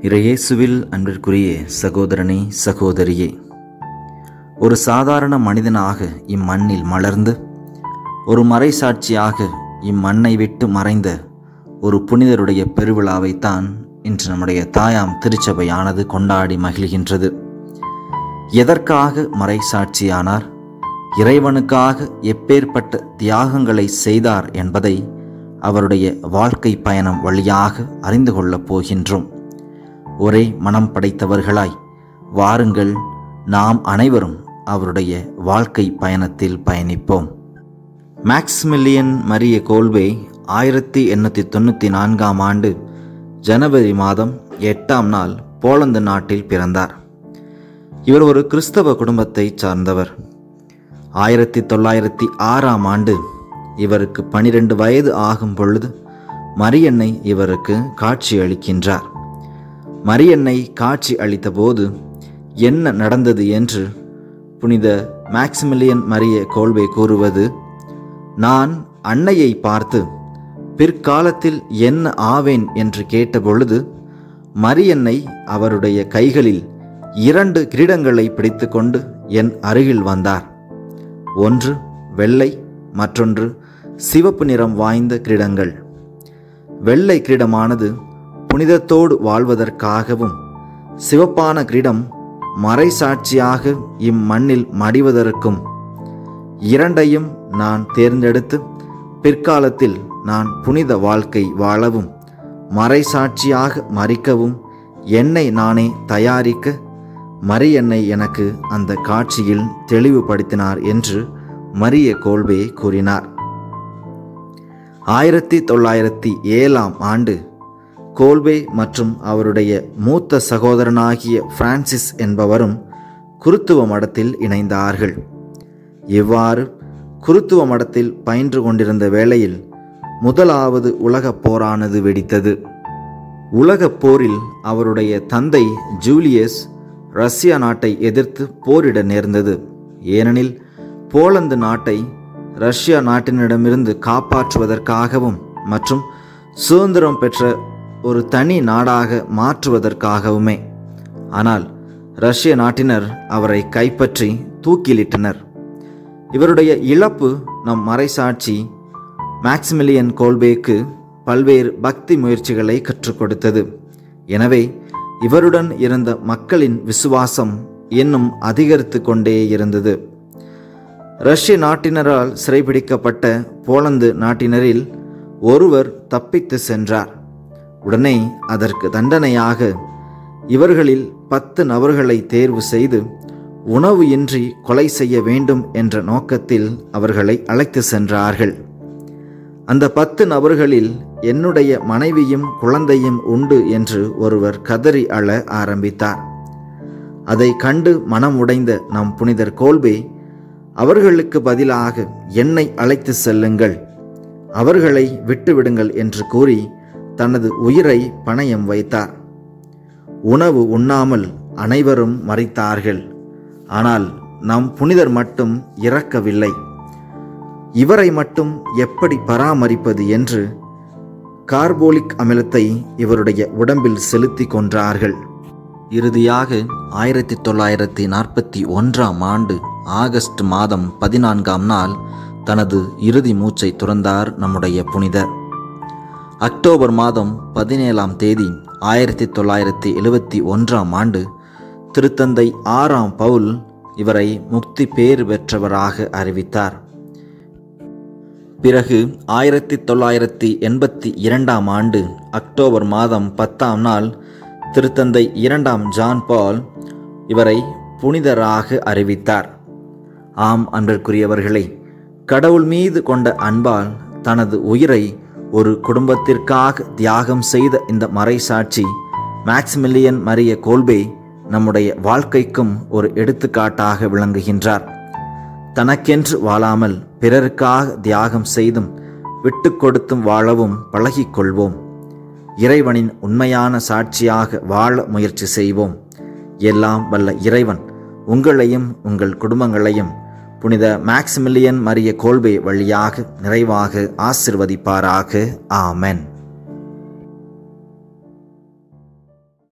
இறையேசுவில் அன்பிற்குரிய சகோதரனே சகோதரியே ஒரு சாதாரண மனிதனாக இம்மண்ணில் மலர்ந்து ஒரு மறைசாட்சியாக இம்மண்ணை விட்டு மறைந்த ஒரு புனிதருடைய பெருவிழாவைத்தான் இன்று நம்முடைய தாயாம் திருச்சபையானது கொண்டாடி மகிழ்கின்றது எதற்காக மறைசாட்சியானார் இறைவனுக்காக எப்பேற்பட்ட தியாகங்களை செய்தார் என்பதை அவருடைய வாழ்க்கை பயணம் வழியாக அறிந்து கொள்ளப் போகின்றோம் ஒரே மனம் படைத்தவர்களாய் வாருங்கள் நாம் அனைவரும் அவருடைய வாழ்க்கை பயணத்தில் பயணிப்போம் மேக்ஸ்மில்லியன் மரிய கோல்வே ஆயிரத்தி எண்ணூற்றி தொண்ணூற்றி நான்காம் ஆண்டு ஜனவரி மாதம் எட்டாம் நாள் போலந்து நாட்டில் பிறந்தார் இவர் ஒரு கிறிஸ்தவ குடும்பத்தை சார்ந்தவர் ஆயிரத்தி தொள்ளாயிரத்தி ஆறாம் ஆண்டு இவருக்கு பனிரெண்டு வயது ஆகும் பொழுது மரியன்னை இவருக்கு காட்சி அளிக்கின்றார் மரியன்னை காட்சி அளித்தபோது என்ன நடந்தது என்று புனித மேக்சிமிலியன் மரிய கோல்வே கூறுவது நான் அன்னையை பார்த்து பிற்காலத்தில் என்ன ஆவேன் என்று கேட்டபொழுது மரியன்னை அவருடைய கைகளில் இரண்டு கிரீடங்களை பிடித்துக்கொண்டு என் அருகில் வந்தார் ஒன்று வெள்ளை மற்றொன்று சிவப்பு நிறம் வாய்ந்த கிரீடங்கள் வெள்ளை கிரீடமானது புனிதத்தோடு வாழ்வதற்காகவும் சிவப்பான கிரீடம் மறைசாட்சியாக இம்மண்ணில் மடிவதற்கும் இரண்டையும் நான் தேர்ந்தெடுத்து பிற்காலத்தில் நான் புனித வாழ்க்கை வாழவும் மறைசாட்சியாக மறிக்கவும் என்னை நானே தயாரிக்க மரியன்னை எனக்கு அந்த காட்சியில் தெளிவுபடுத்தினார் என்று மரிய கோல்பே கூறினார் ஆயிரத்தி தொள்ளாயிரத்தி ஏழாம் ஆண்டு கோல்பே மற்றும் அவருடைய மூத்த சகோதரனாகிய பிரான்சிஸ் என்பவரும் குருத்துவ மடத்தில் இணைந்தார்கள் இவ்வாறு குருத்துவ மடத்தில் பயின்று கொண்டிருந்த வேளையில் முதலாவது உலகப் போரானது வெடித்தது உலகப் போரில் அவருடைய தந்தை ஜூலியஸ் ரஷ்யா நாட்டை எதிர்த்து போரிட நேர்ந்தது ஏனெனில் போலந்து நாட்டை ரஷ்யா நாட்டினிடமிருந்து காப்பாற்றுவதற்காகவும் மற்றும் சுதந்திரம் பெற்ற ஒரு தனி நாடாக மாற்றுவதற்காகவுமே ஆனால் ரஷ்ய நாட்டினர் அவரை கைப்பற்றி தூக்கிலிட்டனர் இவருடைய இழப்பு நம் மறைசாட்சி மேக்சிமிலியன் கோல்பேக்கு பல்வேறு பக்தி முயற்சிகளை கற்றுக் கொடுத்தது எனவே இவருடன் இருந்த மக்களின் விசுவாசம் இன்னும் அதிகரித்து கொண்டே இருந்தது ரஷ்ய நாட்டினரால் சிறைபிடிக்கப்பட்ட போலந்து நாட்டினரில் ஒருவர் தப்பித்து சென்றார் உடனே அதற்கு தண்டனையாக இவர்களில் பத்து நபர்களை தேர்வு செய்து உணவு இன்றி கொலை செய்ய வேண்டும் என்ற நோக்கத்தில் அவர்களை அழைத்து சென்றார்கள் அந்த பத்து நபர்களில் என்னுடைய மனைவியும் குழந்தையும் உண்டு என்று ஒருவர் கதறி அழ ஆரம்பித்தார் அதை கண்டு மனம் உடைந்த நம் புனிதர் கோல்பே அவர்களுக்கு பதிலாக என்னை அழைத்து செல்லுங்கள் அவர்களை விட்டுவிடுங்கள் என்று கூறி தனது உயிரை பணயம் வைத்தார் உணவு உண்ணாமல் அனைவரும் மறித்தார்கள் ஆனால் நம் புனிதர் மட்டும் இறக்கவில்லை இவரை மட்டும் எப்படி பராமரிப்பது என்று கார்போலிக் அமிலத்தை இவருடைய உடம்பில் செலுத்தி கொன்றார்கள் இறுதியாக ஆயிரத்தி தொள்ளாயிரத்தி நாற்பத்தி ஒன்றாம் ஆண்டு ஆகஸ்ட் மாதம் பதினான்காம் நாள் தனது இறுதி மூச்சை துறந்தார் நம்முடைய புனிதர் அக்டோபர் மாதம் பதினேழாம் தேதி ஆயிரத்தி தொள்ளாயிரத்தி எழுவத்தி ஒன்றாம் ஆண்டு திருத்தந்தை ஆறாம் பவுல் இவரை முக்தி பேறு பெற்றவராக அறிவித்தார் பிறகு ஆயிரத்தி தொள்ளாயிரத்தி எண்பத்தி இரண்டாம் ஆண்டு அக்டோபர் மாதம் பத்தாம் நாள் திருத்தந்தை இரண்டாம் ஜான் பால் இவரை புனிதராக அறிவித்தார் ஆம் அன்பிற்குரியவர்களே கடவுள் மீது கொண்ட அன்பால் தனது உயிரை ஒரு குடும்பத்திற்காக தியாகம் செய்த இந்த மறைசாட்சி மேக்ஸ்மில்லியன் மரிய கோல்பே நம்முடைய வாழ்க்கைக்கும் ஒரு எடுத்துக்காட்டாக விளங்குகின்றார் தனக்கென்று வாழாமல் பிறருக்காக தியாகம் செய்தும் விட்டு கொடுத்தும் வாழவும் பழகிக்கொள்வோம் இறைவனின் உண்மையான சாட்சியாக வாழ முயற்சி செய்வோம் எல்லாம் வல்ல இறைவன் உங்களையும் உங்கள் குடும்பங்களையும் புனித மேக்சிமிலியன் மரிய கோல்பே வழியாக நிறைவாக ஆசிர்வதிப்பாராக ஆமென்